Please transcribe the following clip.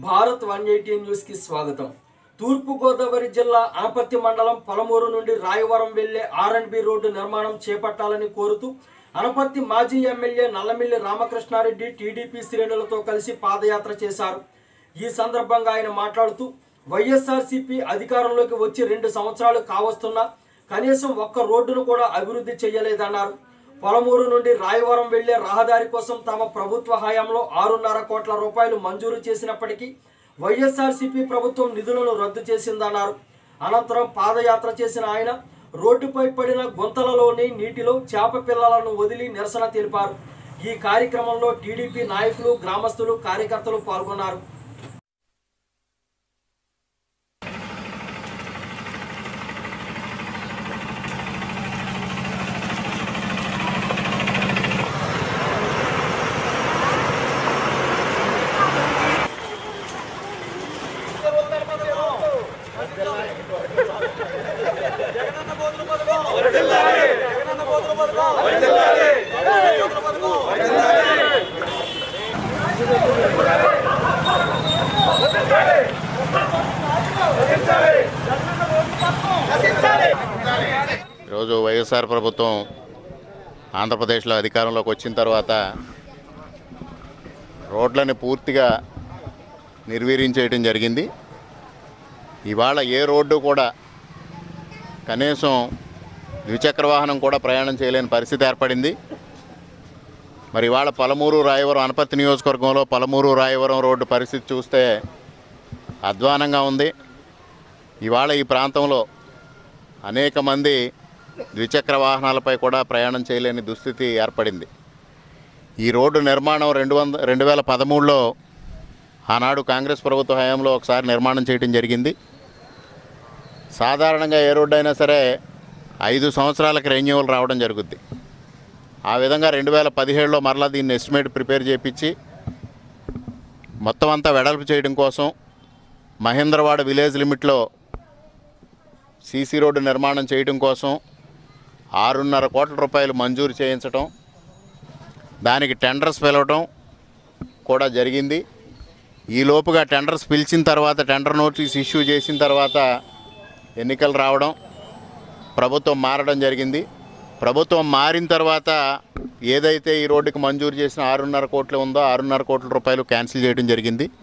Bharat one eighty news కి స్వాగతం తూర్పుగోదావరి జిల్లా అనపత్తి మండలం పొలమూరు నుండి రాయవరం వెళ్లే ఆర్ అండ్ బి రోడ్డు నిర్మాణం చేపట్టాలని కోరుతూ అనపత్తి మాజీ ఎమ్మెల్యే నల్లమిల్లి రామకృష్ణారెడ్డి టీడీపీ శ్రేణులతో కలిసి పాదయాత్ర చేశారు ఈ సందర్భంగా ఆయన మాట్లాడుతూ వైఎస్ఆర్సీపీ అధికారంలోకి వచ్చి రెండు సంవత్సరాలు కావస్తున్నా కనీసం ఒక్క రోడ్డును కూడా అభివృద్ధి చేయలేదన్నారు పొలమూరు నుండి రాయవరం వెళ్లే రహదారి కోసం తమ ప్రభుత్వ హయాంలో ఆరున్నర కోట్ల రూపాయలు మంజూరు చేసినప్పటికీ వైఎస్ఆర్సీపీ ప్రభుత్వం నిధులను రద్దు చేసిందన్నారు అనంతరం పాదయాత్ర చేసిన ఆయన రోడ్డుపై పడిన గుంతలలోని నీటిలో చేప పిల్లలను వదిలి నిరసన తెలిపారు ఈ కార్యక్రమంలో టీడీపీ నాయకులు గ్రామస్తులు కార్యకర్తలు పాల్గొన్నారు ఈరోజు వైఎస్ఆర్ ప్రభుత్వం ఆంధ్రప్రదేశ్లో అధికారంలోకి వచ్చిన తర్వాత రోడ్లని పూర్తిగా నిర్వీర్యం చేయడం జరిగింది ఇవాళ ఏ రోడ్డు కూడా కనీసం ద్విచక్ర వాహనం కూడా ప్రయాణం చేయలేని పరిస్థితి ఏర్పడింది మరి ఇవాళ పలమూరు రాయవరం అనపత్తి నియోజకవర్గంలో పలమూరు రాయవరం రోడ్డు పరిస్థితి చూస్తే అధ్వానంగా ఉంది ఇవాళ ఈ ప్రాంతంలో అనేక మంది ద్విచక్ర వాహనాలపై కూడా ప్రయాణం చేయలేని దుస్థితి ఏర్పడింది ఈ రోడ్డు నిర్మాణం రెండు వంద రెండు వేల పదమూడులో ఆనాడు కాంగ్రెస్ ప్రభుత్వ హయాంలో ఒకసారి నిర్మాణం చేయడం జరిగింది సాధారణంగా ఏ రోడ్డు అయినా సరే ఐదు సంవత్సరాలకు రెన్యువల్ రావడం జరుగుద్ది ఆ విధంగా రెండు వేల పదిహేడులో మరలా దీన్ని ఎస్టిమేట్ ప్రిపేర్ చేయించి మొత్తం అంతా వెడల్పు చేయడం కోసం మహేంద్రవాడ విలేజ్ లిమిట్లో సీసీ రోడ్డు నిర్మాణం చేయడం కోసం ఆరున్నర కోట్ల రూపాయలు మంజూరు చేయించడం దానికి టెండర్స్ పిలవటం కూడా జరిగింది ఈ లోపుగా టెండర్స్ పిలిచిన తర్వాత టెండర్ నోటీస్ ఇష్యూ చేసిన తర్వాత ఎన్నికలు రావడం ప్రభుత్వం మారడం జరిగింది ప్రభుత్వం మారిన తర్వాత ఏదైతే ఈ రోడ్డుకి మంజూరు చేసిన ఆరున్నర కోట్లు ఉందో ఆరున్నర కోట్ల రూపాయలు క్యాన్సిల్ చేయడం జరిగింది